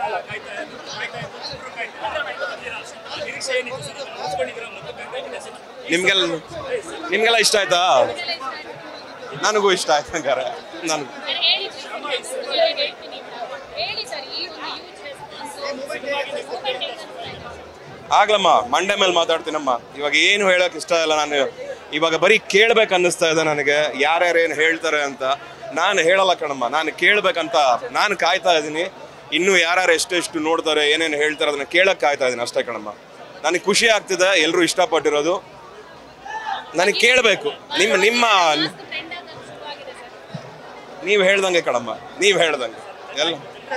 ನಿಮ್ಗೆಲ್ಲ ನಿಮ್ಗೆಲ್ಲ ಇಷ್ಟ ಆಯ್ತಾ ನನಗೂ ಇಷ್ಟ ಆಯ್ತು ಹಂಗಾರೆ ನನಗೂ ಹೇಳಿ ಹೇಳ್ತೀನಿ ಹೇಳಿ ಸರ್ ಈ ಒಂದು ಯೂಸ್ ಆಗ್ಲಮ್ಮ ಮಂಡೆ ಮೇಲೆ ಮಾತಾಡ್ತೀನಮ್ಮ ಇವಾಗ ಏನು ಹೇಳಕ್ ಇಷ್ಟ ಇಲ್ಲ ನಾನು ಇವಾಗ ಬರೀ ಕೇಳ್ಬೇಕು ಅನ್ನಿಸ್ತಾ ಇದೆ ನನಗೆ ಯಾರ್ಯಾರು ಏನು ಹೇಳ್ತಾರೆ ಅಂತ ನಾನು ಹೇಳಲ್ಲ ಕಣಮ್ಮ ನಾನು ಕೇಳ್ಬೇಕಂತ ನಾನು ಕಾಯ್ತಾ ಇದ್ದೀನಿ ಇನ್ನೂ ಯಾರ್ಯಾರು ಎಷ್ಟೆಷ್ಟು ನೋಡ್ತಾರೆ ಏನೇನು ಹೇಳ್ತಾರೆ ಅದನ್ನ ಕೇಳಕ್ ಕಾಯ್ತಾ ಇದ್ದೀನಿ ಅಷ್ಟೇ ಕಣಮ್ಮ ನನಗೆ ಖುಷಿ ಆಗ್ತಿದೆ ಎಲ್ಲರೂ ಇಷ್ಟಪಟ್ಟಿರೋದು ನನಗೆ ಕೇಳಬೇಕು ನಿಮ್ಮ ನಿಮ್ಮ ಟ್ರೆಂಡ್ ಆಗೋದು ಶುರುವಾಗಿದೆ ಸರ್ ನೀವು ಹೇಳ್ದಂಗೆ ಕಣಮ್ಮ ನೀವು ಹೇಳ್ದಂಗೆ ಎಲ್ಲ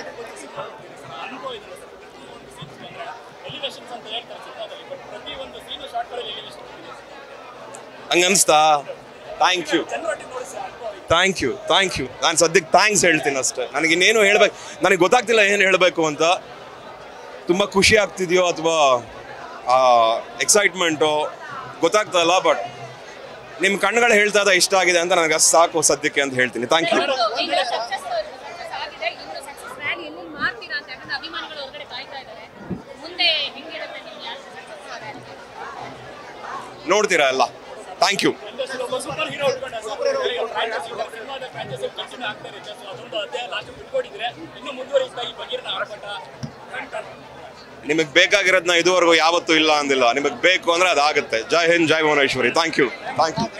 ಹಂಗ ಅನ್ಸ್ತಾ thank you thank you thank you ನಾನು ಸದ್ಯಕ್ಕೆ ಥ್ಯಾಂಕ್ಸ್ ಹೇಳ್ತೀನಿ ಅಷ್ಟೇ ನನಗೆ ಇನ್ನೇನು ಹೇಳ್ಬೇಕು ನನಗೆ ಗೊತ್ತಾಗ್ತಿಲ್ಲ ಏನು ಹೇಳಬೇಕು ಅಂತ ತುಂಬ ಖುಷಿ ಆಗ್ತಿದೆಯೋ ಅಥವಾ ಎಕ್ಸೈಟ್ಮೆಂಟು ಗೊತ್ತಾಗ್ತಾ ಇಲ್ಲ ಬಟ್ ನಿಮ್ಮ ಕಣ್ಣುಗಳು ಹೇಳ್ತಾ ಇದೆ ಇಷ್ಟ ಆಗಿದೆ ಅಂತ ನನಗೆ ಅಷ್ಟು ಸಾಕು ಸದ್ಯಕ್ಕೆ ಅಂತ ಹೇಳ್ತೀನಿ ಥ್ಯಾಂಕ್ ಯು ಇನ್ನು ಸಕ್ಸಸ್ ಸಕ್ಸಸ್ ಆಗಿದೆ ಇನ್ನು ಸಕ್ಸಸ್ ರ್ಯಾಲಿ ಎಲ್ಲಿ ಮಾಡ್ತೀರಾ ಅಂತ ಯಾಕಂದ್ರೆ ಅಭಿಮಾನಿಗಳು ಹೊರಗಡೆ ಕಾಯ್ತಾ ಇದ್ದಾರೆ ಮುಂದೆ ಹೆಂಗಿರುತ್ತೆ ನೀವು ಯಾರು ಸಕ್ಸಸ್ ರ್ಯಾಲಿ ನೋಡ್ತೀರಾ ಎಲ್ಲ ಥ್ಯಾಂಕ್ ಯು ಸೂಪರ್ ಹೀರೋ ಉಳ್ಕೊಂಡ ಸಿನಿಮಾದ ಫ್ರಾಂಚೈಸಿ ಕಂಟಿನ್ಯೂ ಆಗ್ತಾ ಇರುತ್ತೆ ಸೊ ಅದೊಂದು ಅಧ್ಯಾಯ ಲಾಸ್ಟ್ ಬಿಟ್ಕೊಂಡಿದ್ರೆ ಇನ್ನು ಮುಂದುವರಿಸ್ತಾ ಈ ಬಗೆರ್ನ ಆರ್ಭಟ ನಿಮಗೆ ಬೇಕಾಗಿರೋದನ್ನ ಇದುವರೆಗೂ ಯಾವತ್ತೂ ಇಲ್ಲ ಅಂದಿಲ್ಲ ನಿಮಗೆ ಬೇಕು ಅಂದರೆ ಅದಾಗುತ್ತೆ Jai Hind Jai Bhuvaneshwari thank you thank you